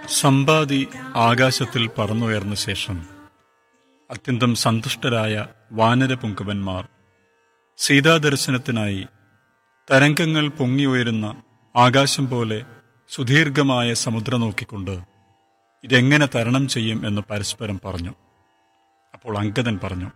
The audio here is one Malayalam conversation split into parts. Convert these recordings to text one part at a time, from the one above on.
സമ്പാദി ആകാശത്തിൽ പറന്നുയർന്ന ശേഷം അത്യന്തം സന്തുഷ്ടരായ വാനരപുങ്കവന്മാർ സീതാദർശനത്തിനായി തരംഗങ്ങൾ പൊങ്ങിയുയരുന്ന ആകാശം പോലെ സുദീർഘമായ സമുദ്രം നോക്കിക്കൊണ്ട് ഇതെങ്ങനെ തരണം ചെയ്യും എന്ന് പരസ്പരം പറഞ്ഞു അപ്പോൾ അങ്കദൻ പറഞ്ഞു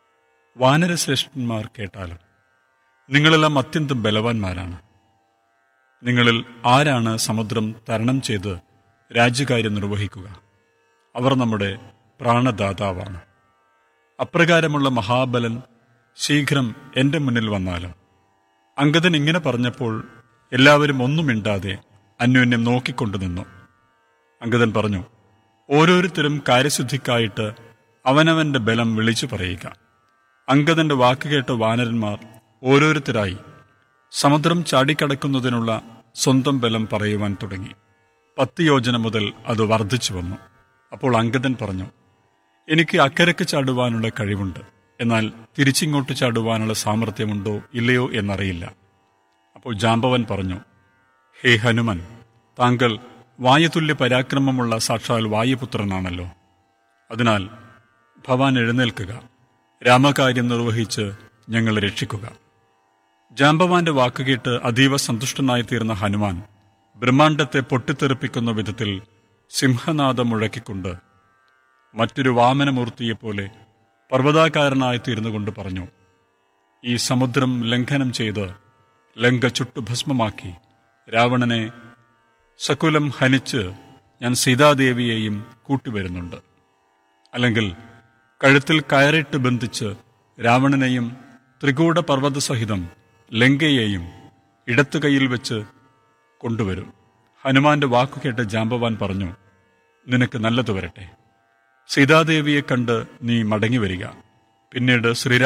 വാനരശ്രേഷ്ഠന്മാർ കേട്ടാലും നിങ്ങളെല്ലാം അത്യന്തം ബലവാന്മാരാണ് നിങ്ങളിൽ ആരാണ് സമുദ്രം തരണം ചെയ്ത് രാജ്യകാര്യം നിർവഹിക്കുക അവർ നമ്മുടെ പ്രാണദാതാവാണ് അപ്രകാരമുള്ള മഹാബലൻ ശീഘ്രം എന്റെ മുന്നിൽ വന്നാലും അങ്കദൻ ഇങ്ങനെ പറഞ്ഞപ്പോൾ എല്ലാവരും ഒന്നും മിണ്ടാതെ അന്യോന്യം നോക്കിക്കൊണ്ടു നിന്നു അങ്കദൻ പറഞ്ഞു ഓരോരുത്തരും കാര്യസിദ്ധിക്കായിട്ട് അവനവന്റെ ബലം വിളിച്ചു പറയുക അങ്കദന്റെ വാക്കുകേട്ട വാനരന്മാർ ഓരോരുത്തരായി സമുദ്രം ചാടിക്കടക്കുന്നതിനുള്ള സ്വന്തം ബലം പറയുവാൻ തുടങ്ങി പത്ത് യോജന മുതൽ അത് വർദ്ധിച്ചു വന്നു അപ്പോൾ അങ്കദൻ പറഞ്ഞു എനിക്ക് അക്കരക്ക് ചാടുവാനുള്ള കഴിവുണ്ട് എന്നാൽ തിരിച്ചിങ്ങോട്ട് ചാടുവാനുള്ള സാമർഥ്യമുണ്ടോ ഇല്ലയോ എന്നറിയില്ല അപ്പോൾ ജാമ്പവൻ പറഞ്ഞു ഹേ ഹനുമൻ താങ്കൾ വായുതുല്യ പരാക്രമമുള്ള സാക്ഷാൽ വായുപുത്രനാണല്ലോ അതിനാൽ ഭവാൻ എഴുന്നേൽക്കുക രാമകാര്യം നിർവഹിച്ച് ഞങ്ങളെ രക്ഷിക്കുക ജാമ്പവാന്റെ വാക്കുകേട്ട് അതീവ സന്തുഷ്ടനായി തീർന്ന ഹനുമാൻ ബ്രഹ്മാണ്ടത്തെ പൊട്ടിത്തെറിപ്പിക്കുന്ന വിധത്തിൽ സിംഹനാദം മുഴക്കിക്കൊണ്ട് മറ്റൊരു വാമനമൂർത്തിയെപ്പോലെ പർവ്വതാകാരനായി തീർന്നുകൊണ്ട് പറഞ്ഞു ഈ സമുദ്രം ലംഘനം ചെയ്ത് ലങ്ക ചുട്ടുഭസ്മമാക്കി രാവണനെ സകുലം ഹനിച്ച് ഞാൻ സീതാദേവിയെയും കൂട്ടിവരുന്നുണ്ട് അല്ലെങ്കിൽ കഴുത്തിൽ കയറിട്ട് ബന്ധിച്ച് രാവണനെയും ത്രികൂട പർവ്വതസഹിതം ലങ്കയെയും ഇടത്തു കൈയിൽ വെച്ച് കൊണ്ടുവരും ഹനുമാന്റെ വാക്കുകേട്ട് ജാമ്പവാൻ പറഞ്ഞു നിനക്ക് നല്ലത് വരട്ടെ സീതാദേവിയെ കണ്ട് നീ മടങ്ങി വരിക പിന്നീട് ശ്രീരാ